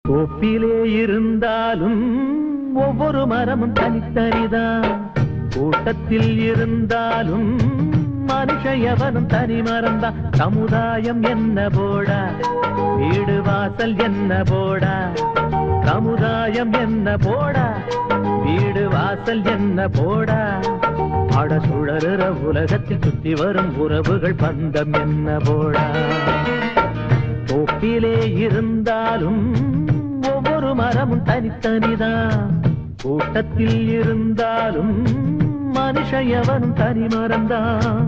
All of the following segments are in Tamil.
கோப்பிலே இருந்தாலும் ஒவ்வொரு மரமும் தனித்தனிதான் கூட்டத்தில் இருந்தாலும் மனுஷ எவனும் தனி மரம்தான் சமுதாயம் என்ன போடா வீடு வாசல் என்ன போடா சமுதாயம் என்ன போடா வீடு வாசல் என்ன போடா அட சுழறுற உலகத்தில் சுத்தி வரும் உறவுகள் பந்தம் என்ன போடா தோப்பிலே இருந்தாலும் ஒவ்வொரு மரமும் தனித்தனிதான் கூட்டத்தில் இருந்தாலும் மனுஷ எவனும் தனி மரம்தான்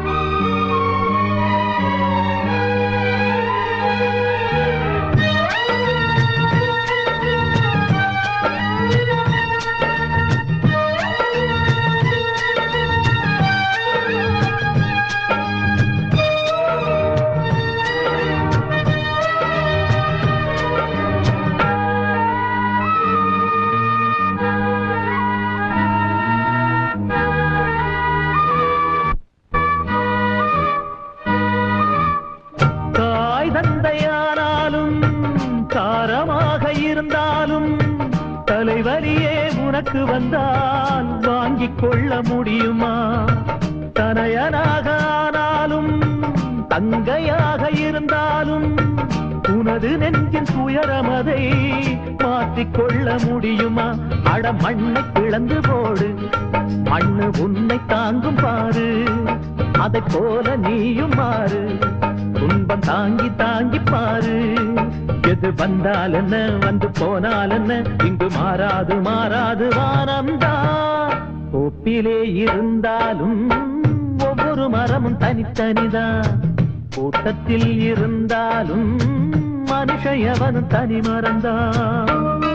தாய் தந்தையானாலும் காரமாக இருந்தாலும் தலைவலியே உனக்கு வந்தால் வாங்கிக் கொள்ள முடியுமா தனையனாக ஆனாலும் தங்கையாக இருந்தாலும் உனது நெஞ்சின் துயரமதை மாற்றிக் கொள்ள முடியுமா அட மண்ணை பிளந்து போடு மண்ணு உன்னை தாங்கும் பாரு அதைப் போல நீயும் மாறு துன்பம் தாங்கி தாங்கி பாரு எது வந்தால் என்ன வந்து போனால் என்ன இங்கு மாறாது மாறாது வானம்தான் கோப்பிலே இருந்தாலும் ஒவ்வொரு மரமும் தனித்தனிதான் கூட்டத்தில் இருந்தாலும் மனுஷ எவனும் தனி மரம்தான்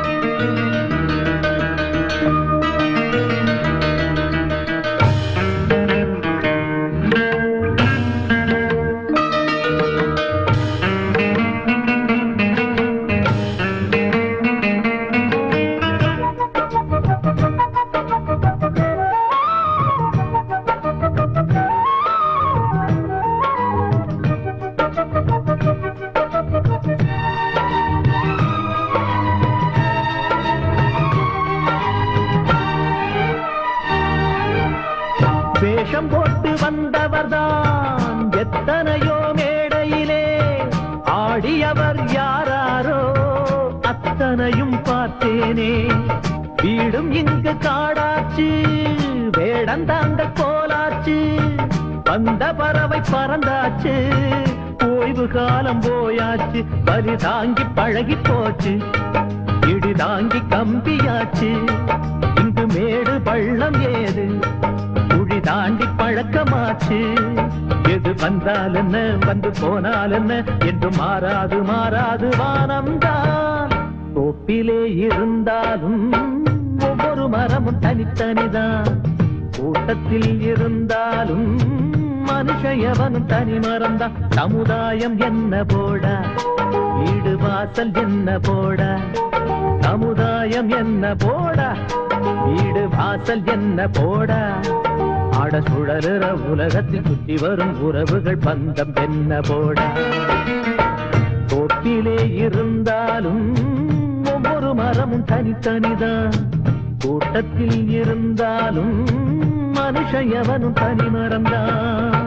வேஷம் போட்டு வந்தவர்தான் எத்தனையோ மேடையிலே ஆடியவர் யாராரோ அத்தனையும் பார்த்தேனே வீடும் இங்கு காடாச்சு வேடந்தாங்க போலாச்சு வந்த பறவை பறந்தாச்சு ஓய்வு காலம் போயாச்சு பலி தாங்கி பழகி போச்சு இடி தாங்கி கம்பியாச்சு இங்கு மேடு பள்ளம் ஏது குழி தாண்டி பழக்கமாச்சு எது வந்தால் என்ன வந்து போனால் என்ன என்று மாறாது மாறாது வானம்தான் கோப்பிலே இருந்தாலும் ஒவ்வொரு மரமும் தனித்தனிதான் கூட்டத்தில் இருந்தாலும் மனுஷ எவனும் தனி மரம்தான் சமுதாயம் என்ன போடா வீடு வாசல் என்ன போடா சமுதாயம் என்ன போடா வீடு வாசல் என்ன போடா ஆட சுழலுற உலகத்தில் சுற்றி வரும் உறவுகள் பந்தம் என்ன போடா தோப்பிலே இருந்தாலும் ஒவ்வொரு மரமும் தனித்தனிதான் கூட்டத்தில் இருந்தாலும் மனுஷ எவனும் தனி மரம்தான்